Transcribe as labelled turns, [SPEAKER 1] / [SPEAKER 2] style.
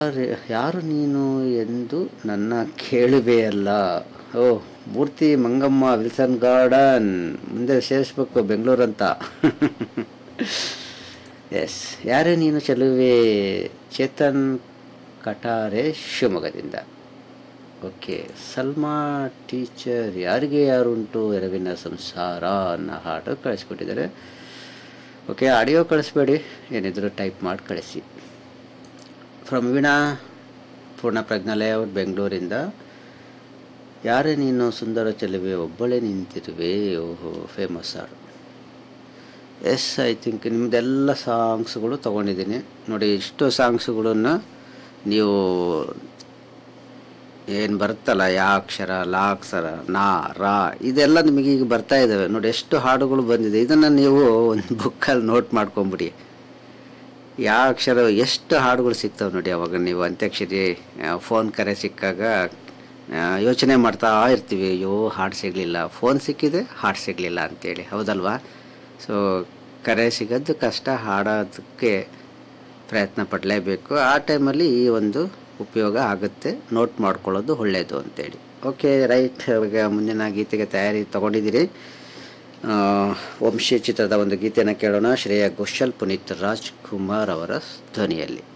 [SPEAKER 1] ಯಾರು- ಯಾರು ನೀನು ಎಂದು ನನ್ನ ಕೇಳುವೆಯಲ್ಲ ಓ ಮೂರ್ತಿ ಮಂಗಮ್ಮ ವಿಲ್ಸನ್ ಗಾರ್ಡನ್ ಮುಂದೆ ಸೇರಿಸ್ಬೇಕು ಬೆಂಗಳೂರು ಅಂತ ಎಸ್ ಯಾರೇ ನೀನು ಚೆಲುವೆ ಚೇತನ್ ಕಟಾರೆ ಶಿವಮೊಗ್ಗದಿಂದ ಓಕೆ ಸಲ್ಮಾ ಟೀಚರ್ ಯಾರಿಗೆ ಯಾರುಂಟು ಎರವಿನ ಸಂಸಾರ ಅನ್ನೋ ಹಾಡು ಕಳಿಸ್ಕೊಟ್ಟಿದ್ದಾರೆ ಓಕೆ ಆಡಿಯೋ ಕಳಿಸ್ಬೇಡಿ ಏನಿದ್ರು ಟೈಪ್ ಮಾಡಿ ಕಳಿಸಿ ಫ್ರಮ್ ವೀಣಾ ಪೂರ್ಣ ಪ್ರಜ್ಞಾ ಲೇಔಟ್ ಬೆಂಗಳೂರಿಂದ ಯಾರೇ ನೀನು ಸುಂದರ ಚೆಲುವೆ ಒಬ್ಬಳೇ ನಿಂತಿರುವೆ ಓಹೋ ಫೇಮಸ್ ಹಾಡು ಎಸ್ ಐ ಥಿಂಕ್ ನಿಮ್ಮದೆಲ್ಲ ಸಾಂಗ್ಸ್ಗಳು ತೊಗೊಂಡಿದ್ದೀನಿ ನೋಡಿ ಇಷ್ಟು ಸಾಂಗ್ಸ್ಗಳನ್ನು ನೀವು ಏನು ಬರುತ್ತಲ್ಲ ಯಾ ಅಕ್ಷರ ಲಾ ಅಕ್ಷರ ನಾ ರಾ ಇದೆಲ್ಲ ನಿಮಗೆ ಈಗ ಬರ್ತಾ ಇದ್ದಾವೆ ನೋಡಿ ಎಷ್ಟು ಹಾಡುಗಳು ಬಂದಿದೆ ಇದನ್ನು ನೀವು ಒಂದು ಬುಕ್ಕಲ್ಲಿ ನೋಟ್ ಮಾಡ್ಕೊಂಬಿಡಿ ಯಾವ ಅಕ್ಷರ ಎಷ್ಟು ಹಾಡುಗಳು ಸಿಗ್ತವೆ ನೋಡಿ ಅವಾಗ ನೀವು ಅಂತ್ಯಾಕ್ಷರಿ ಫೋನ್ ಕರೆ ಸಿಕ್ಕಾಗ ಆ, ಯೋಚನೆ ಮಾಡ್ತಾ ಇರ್ತೀವಿ ಅಯ್ಯೋ ಹಾಡು ಸಿಗಲಿಲ್ಲ ಫೋನ್ ಸಿಕ್ಕಿದೆ ಹಾಡು ಸಿಗಲಿಲ್ಲ ಅಂತೇಳಿ ಹೌದಲ್ವಾ ಸೊ ಕರೆ ಸಿಗೋದು ಕಷ್ಟ ಹಾಡೋದಕ್ಕೆ ಪ್ರಯತ್ನ ಪಡಲೇಬೇಕು ಆ ಟೈಮಲ್ಲಿ ಈ ಒಂದು ಉಪಯೋಗ ಆಗುತ್ತೆ ನೋಟ್ ಮಾಡ್ಕೊಳ್ಳೋದು ಒಳ್ಳೆಯದು ಅಂತೇಳಿ ಓಕೆ ರೈಟ್ ಇವಾಗ ಮುಂದಿನ ಗೀತೆಗೆ ತಯಾರಿ ತೊಗೊಂಡಿದ್ದೀರಿ ಆ, ವಂಶಿ ಚಿತ್ರದ ಒಂದು ಗೀತೆಯನ್ನು ಕೇಳೋಣ ಶ್ರೇಯಾ ಘೋಷಲ್ ಪುನೀತ್ ರಾಜ್ಕುಮಾರ್ ಅವರ ಧ್ವನಿಯಲ್ಲಿ